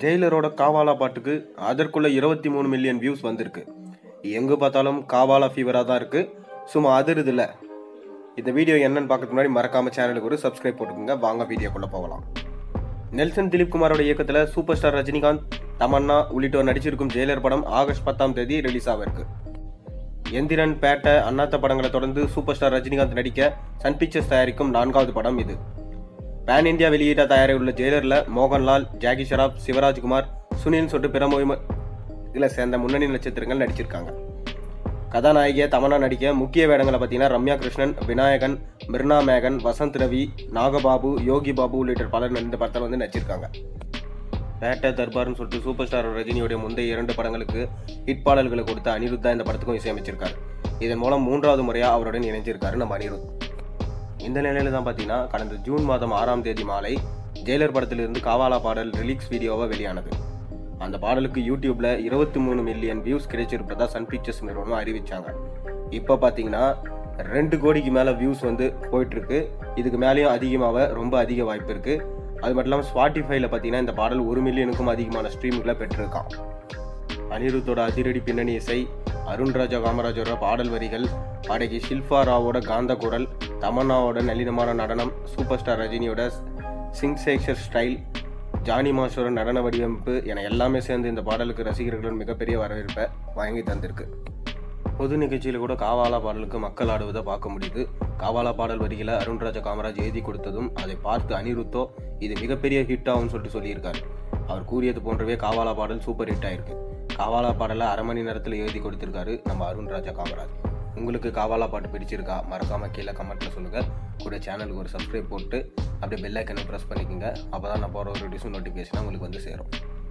ஜெயிலரோட காவாலா பாட்டுக்கு அதற்குள்ள இருபத்தி மூணு மில்லியன் வியூஸ் வந்திருக்கு எங்கே பார்த்தாலும் காவாலா ஃபீவராக தான் இருக்குது சும்மா அதிருது இல்லை இந்த வீடியோ என்னன்னு பார்க்கறதுக்கு முன்னாடி மறக்காம சேனலுக்கு ஒரு சப்ஸ்கிரைப் போட்டுக்கோங்க வாங்க வீடியோக்குள்ளே போகலாம் நெல்சன் திலீப் குமாரோட இயக்கத்தில் சூப்பர் ஸ்டார் ரஜினிகாந்த் தமன்னா உள்ளிட்டோர் நடிச்சிருக்கும் ஜெயிலர் படம் ஆகஸ்ட் பத்தாம் தேதி ரிலீஸ் ஆகிருக்கு எந்திரன் பேட்டை அண்ணாத்த படங்களை தொடர்ந்து சூப்பர் ஸ்டார் ரஜினிகாந்த் நடிக்க சன் பிக்சர்ஸ் தயாரிக்கும் நான்காவது படம் இது பேன் இந்தியா வெளியீட்ட தயாரியுள்ள ஜெயிலரில் மோகன்லால் ஜாகி ஷராப் சிவராஜ்குமார் சுனில் சொட்டு பிற இதில் சேர்ந்த முன்னணி நட்சத்திரங்கள் நடிச்சிருக்காங்க கதாநாயகியை தமன்னா நடிக்க முக்கிய வேடங்களை பார்த்தீங்கன்னா ரம்யா கிருஷ்ணன் விநாயகன் மிர்னா மேகன் வசந்த் ரவி நாகபாபு யோகி பாபு உள்ளிட்ட பலர் இந்த படத்தில் வந்து நடிச்சிருக்காங்க பேட்டை தர்பார்னு சொல்லிட்டு சூப்பர் ஸ்டார் ரஜினியுடைய முந்தைய இரண்டு படங்களுக்கு ஹிட் பாடல்களை கொடுத்த அனிருத்தா இந்த படத்துக்கும் இசையமைச்சிருக்காரு இதன் மூலம் மூன்றாவது முறையாக அவருடன் இணைஞ்சிருக்காரு நம்ம அனிருத் இந்த நிலையில தான் பார்த்தீங்கன்னா கடந்த ஜூன் மாதம் ஆறாம் தேதி மாலை ஜெயிலர் படத்திலிருந்து காவாலா பாடல் ரிலீக்ஸ் வீடியோவாக வெளியானது அந்த பாடலுக்கு யூடியூப்ல இருபத்தி மூணு மில்லியன் வியூஸ் கிடைச்சிருப்பதா சன் பிக்சர்ஸ் நிறுவனம் அறிவிச்சாங்க இப்போ பார்த்தீங்கன்னா ரெண்டு கோடிக்கு மேலே வியூஸ் வந்து போயிட்டு இருக்கு இதுக்கு மேலேயும் அதிகமாக ரொம்ப அதிக வாய்ப்பு இருக்கு அது மட்டும் இல்லாமல் ஸ்பாட்டிஃபைல பார்த்தீங்கன்னா இந்த பாடல் ஒரு மில்லியனுக்கும் அதிகமான ஸ்ட்ரீம்களை பெற்றிருக்கான் அனிருத்தோட அதிரடி பின்னணி இசை அருண்ராஜா காமராஜோட பாடல் வரிகள் பாடகி ஷில்பா ராவோட காந்த குரல் தமன்னாவோட நளினமான நடனம் சூப்பர் ஸ்டார் ரஜினியோட சிங்சேக்ஷர் ஸ்டைல் ஜானி மாஸ்டரோட நடன வடிவமைப்பு என எல்லாமே சேர்ந்து இந்த பாடலுக்கு ரசிகர்கள் மிகப்பெரிய வரவேற்பை வாங்கி தந்திருக்கு பொது நிகழ்ச்சியில் கூட காவாலா பாடலுக்கு மக்கள் ஆடுவதை பார்க்க முடியுது காவாலா பாடல் வரிகளை அருண்ராஜா காமராஜ் எழுதி கொடுத்ததும் அதை பார்த்து அனிருத்தோ இது மிகப்பெரிய ஹிட் ஆகும்னு சொல்லிட்டு சொல்லியிருக்காரு அவர் கூறியது போன்றவே காவாலா பாடல் சூப்பர் ஹிட் ஆயிருக்கு காவாலா பாடலை அரை மணி நேரத்தில் எழுதி கொடுத்திருக்காரு நம்ம அருண்ராஜா காமராஜ் உங்களுக்கு காவாலா பாட்டு பிடிச்சிருக்கா மறக்காம கீழே கமெண்ட்ல சொல்லுங்க கூட சேனலுக்கு ஒரு சப்ஸ்கிரைப் போட்டு அப்படியே பெல் ஐக்கனை ப்ரெஸ் பண்ணிக்கோங்க அப்போ தான் நான் போகிற ஒரு டிஷன் நோட்டிஃபிகேஷன் உங்களுக்கு வந்து சேரும்